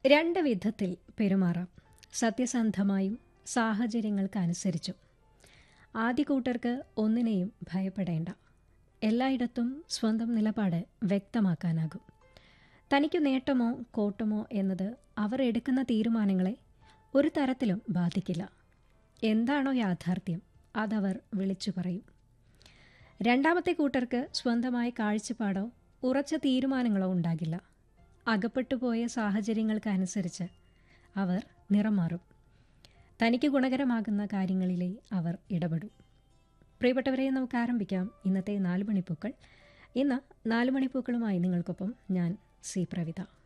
രണ്ട് വിധത്തിൽ പെരുമാറാം സത്യസന്ധമായും സാഹചര്യങ്ങൾക്കനുസരിച്ചും ആദ്യ കൂട്ടർക്ക് ഒന്നിനെയും ഭയപ്പെടേണ്ട എല്ലായിടത്തും സ്വന്തം നിലപാട് വ്യക്തമാക്കാനാകും തനിക്കു നേട്ടമോ കോട്ടമോ എന്നത് അവർ എടുക്കുന്ന തീരുമാനങ്ങളെ ഒരു തരത്തിലും ബാധിക്കില്ല എന്താണോ യാഥാർത്ഥ്യം അതവർ വിളിച്ചു പറയും രണ്ടാമത്തെ കൂട്ടർക്ക് സ്വന്തമായ കാഴ്ചപ്പാടോ ഉറച്ച തീരുമാനങ്ങളോ ഉണ്ടാകില്ല അകപ്പെട്ടുപോയ സാഹചര്യങ്ങൾക്കനുസരിച്ച് അവർ നിറം മാറും തനിക്ക് ഗുണകരമാകുന്ന കാര്യങ്ങളിലേ അവർ ഇടപെടും പ്രിയപ്പെട്ടവരെ നമുക്ക് ആരംഭിക്കാം ഇന്നത്തെ നാല് മണിപ്പൂക്കൾ ഇന്ന് നാല് മണിപ്പൂക്കളുമായി നിങ്ങൾക്കൊപ്പം ഞാൻ സി പ്രവിത